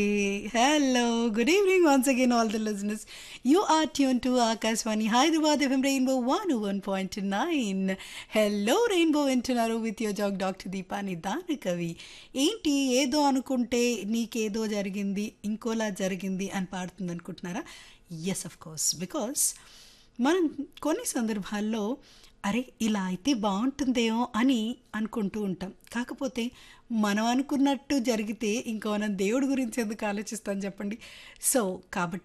Hello, good evening once again, all the listeners. You are tuned to Akashwani Hyderabad FM Rainbow 101.9. Hello, Rainbow వింటున్నారు with your జాగ్ doctor దీపాని దాని కవి ఏంటి ఏదో అనుకుంటే నీకేదో జరిగింది ఇంకోలా జరిగింది అని పాడుతుంది అనుకుంటున్నారా ఎస్ అఫ్ కోర్స్ బికాస్ మనం కొన్ని సందర్భాల్లో అరే ఇలా అయితే బాగుంటుందేమో అని అనుకుంటూ ఉంటాం కాకపోతే మనం అనుకున్నట్టు జరిగితే ఇంకా మనం దేవుడి గురించి ఎందుకు ఆలోచిస్తాం చెప్పండి సో కాబట్టి